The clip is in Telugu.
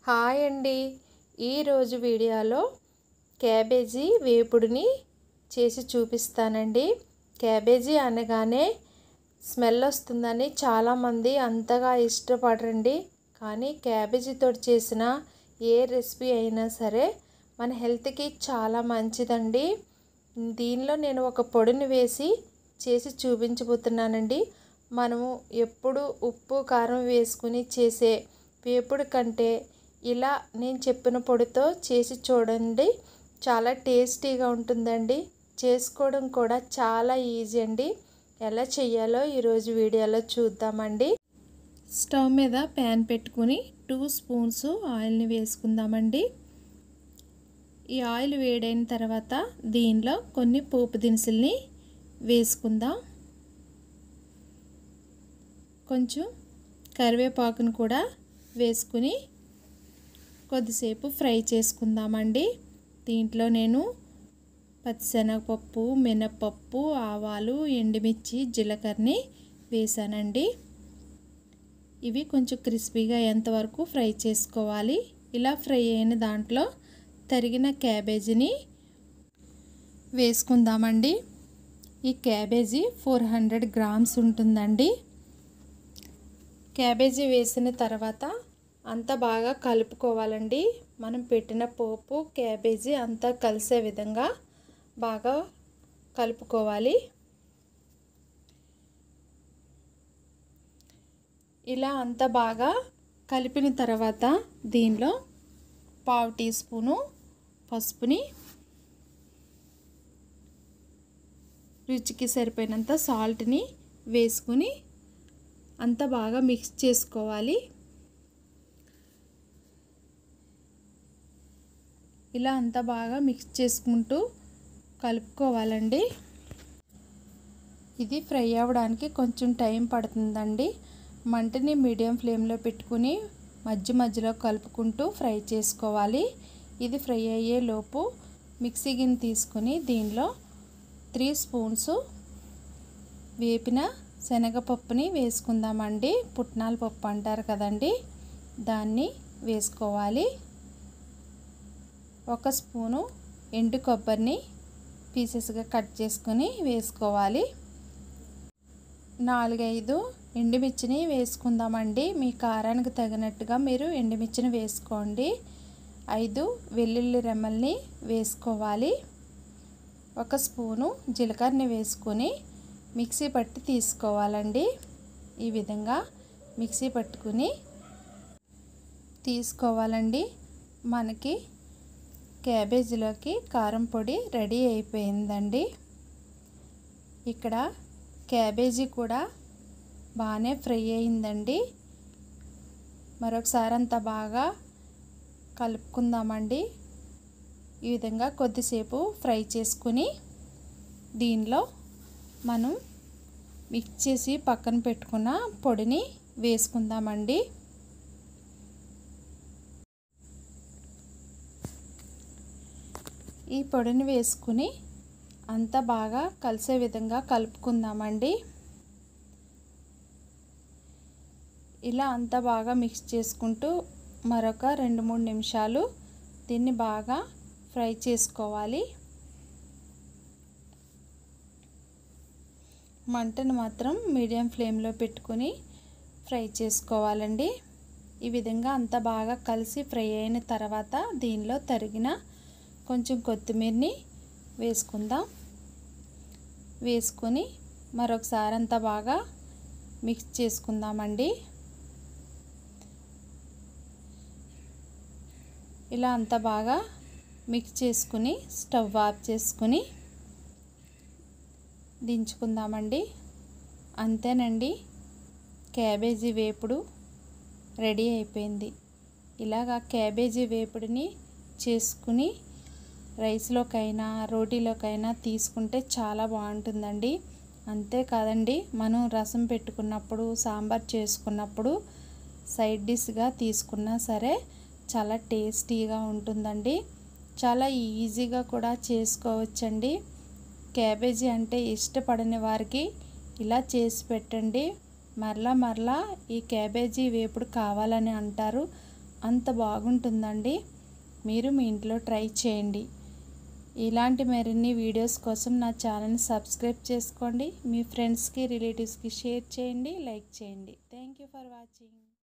హాయ్ అండి ఈరోజు వీడియోలో క్యాబేజీ వేపుడుని చేసి చూపిస్తానండి క్యాబేజీ అనగానే స్మెల్ వస్తుందని చాలామంది అంతగా ఇష్టపడరండి కానీ క్యాబేజీతో చేసిన ఏ రెసిపీ అయినా సరే మన హెల్త్కి చాలా మంచిదండి దీనిలో నేను ఒక పొడిని వేసి చేసి చూపించబోతున్నానండి మనము ఎప్పుడు ఉప్పు కారం వేసుకుని చేసే వేపుడు కంటే ఇలా నేను చెప్పిన పొడితో చేసి చూడండి చాలా టేస్టీగా ఉంటుందండి చేసుకోవడం కూడా చాలా ఈజీ అండి ఎలా చేయాలో ఈరోజు వీడియోలో చూద్దామండి స్టవ్ మీద ప్యాన్ పెట్టుకుని టూ స్పూన్స్ ఆయిల్ని వేసుకుందామండి ఈ ఆయిల్ వేడైన తర్వాత దీనిలో కొన్ని పోపు దినుసుల్ని వేసుకుందాం కొంచెం కరివేపాకును కూడా వేసుకుని కొద్దిసేపు ఫ్రై చేసుకుందామండి దీంట్లో నేను పచ్చిశనగపప్పు మినపప్పు ఆవాలు ఎండుమిర్చి జీలకర్రని వేసానండి ఇవి కొంచెం క్రిస్పీగా ఎంతవరకు ఫ్రై చేసుకోవాలి ఇలా ఫ్రై అయిన దాంట్లో తరిగిన క్యాబేజీని వేసుకుందామండి ఈ క్యాబేజీ ఫోర్ హండ్రెడ్ గ్రామ్స్ ఉంటుందండి క్యాబేజీ వేసిన తర్వాత అంతా బాగా కలుపుకోవాలండి మనం పెట్టిన పోపు క్యాబేజీ అంతా కలిసే విధంగా బాగా కలుపుకోవాలి ఇలా అంతా బాగా కలిపిన తర్వాత దీనిలో పావు టీ స్పూను పసుపుని రుచికి సరిపోయినంత సాల్ట్ని వేసుకుని అంతా బాగా మిక్స్ చేసుకోవాలి ఇలా అంతా బాగా మిక్స్ చేసుకుంటూ కలుపుకోవాలండి ఇది ఫ్రై అవ్వడానికి కొంచెం టైం పడుతుందండి మంటని మీడియం ఫ్లేమ్లో పెట్టుకుని మధ్య మధ్యలో కలుపుకుంటూ ఫ్రై చేసుకోవాలి ఇది ఫ్రై అయ్యే లోపు మిక్సీ గిన్నె తీసుకుని దీనిలో త్రీ స్పూన్స్ వేపిన శనగపప్పుని వేసుకుందామండి పుట్నాల పప్పు అంటారు కదండి దాన్ని వేసుకోవాలి ఒక స్పూను ఎండు కొబ్బరిని పీసెస్గా కట్ చేసుకొని వేసుకోవాలి నాలుగైదు ఎండుమిర్చిని వేసుకుందామండి మీ కారానికి తగినట్టుగా మీరు ఎండుమిర్చిని వేసుకోండి ఐదు వెల్లుల్లి రెమ్మల్ని వేసుకోవాలి ఒక స్పూను జీలకర్రని వేసుకొని మిక్సీ పట్టి తీసుకోవాలండి ఈ విధంగా మిక్సీ పట్టుకుని తీసుకోవాలండి మనకి క్యాబేజీలోకి కారం పొడి రెడీ అయిపోయిందండి ఇక్కడ క్యాబేజీ కూడా బాగానే ఫ్రై అయిందండి మరొకసారి అంతా బాగా కలుపుకుందామండి ఈ విధంగా కొద్దిసేపు ఫ్రై చేసుకుని దీనిలో మనం మిక్స్ చేసి పక్కన పెట్టుకున్న పొడిని వేసుకుందామండి ఈ పొడిని వేసుకుని అంతా బాగా కలిసే విధంగా కలుపుకుందామండి ఇలా అంతా బాగా మిక్స్ చేసుకుంటూ మరొక రెండు మూడు నిమిషాలు దీన్ని బాగా ఫ్రై చేసుకోవాలి మంటను మాత్రం మీడియం ఫ్లేమ్లో పెట్టుకొని ఫ్రై చేసుకోవాలండి ఈ విధంగా అంతా బాగా కలిసి ఫ్రై అయిన తర్వాత దీనిలో తరిగిన కొంచెం కొత్తిమీరని వేసుకుందాం వేసుకొని మరొకసారి అంతా బాగా మిక్స్ చేసుకుందామండి ఇలా అంతా బాగా మిక్స్ చేసుకుని స్టవ్ ఆఫ్ చేసుకుని దించుకుందామండి అంతేనండి క్యాబేజీ వేపుడు రెడీ అయిపోయింది ఇలాగా క్యాబేజీ వేపుడిని చేసుకుని రైస్లోకైనా రోటీలోకైనా తీసుకుంటే చాలా బాగుంటుందండి అంతేకాదండి మనం రసం పెట్టుకున్నప్పుడు సాంబార్ చేసుకున్నప్పుడు సైడ్ డిష్గా తీసుకున్నా సరే చాలా టేస్టీగా ఉంటుందండి చాలా ఈజీగా కూడా చేసుకోవచ్చండి క్యాబేజీ అంటే ఇష్టపడని వారికి ఇలా చేసి పెట్టండి మరలా మరలా ఈ క్యాబేజీ వేపుడు కావాలని అంటారు అంత బాగుంటుందండి మీరు మీ ఇంట్లో ట్రై చేయండి ఇలాంటి మరిన్ని వీడియోస్ కోసం నా ఛానల్ని సబ్స్క్రైబ్ చేసుకోండి మీ ఫ్రెండ్స్కి రిలేటివ్స్కి షేర్ చేయండి లైక్ చేయండి థ్యాంక్ యూ ఫర్ వాచింగ్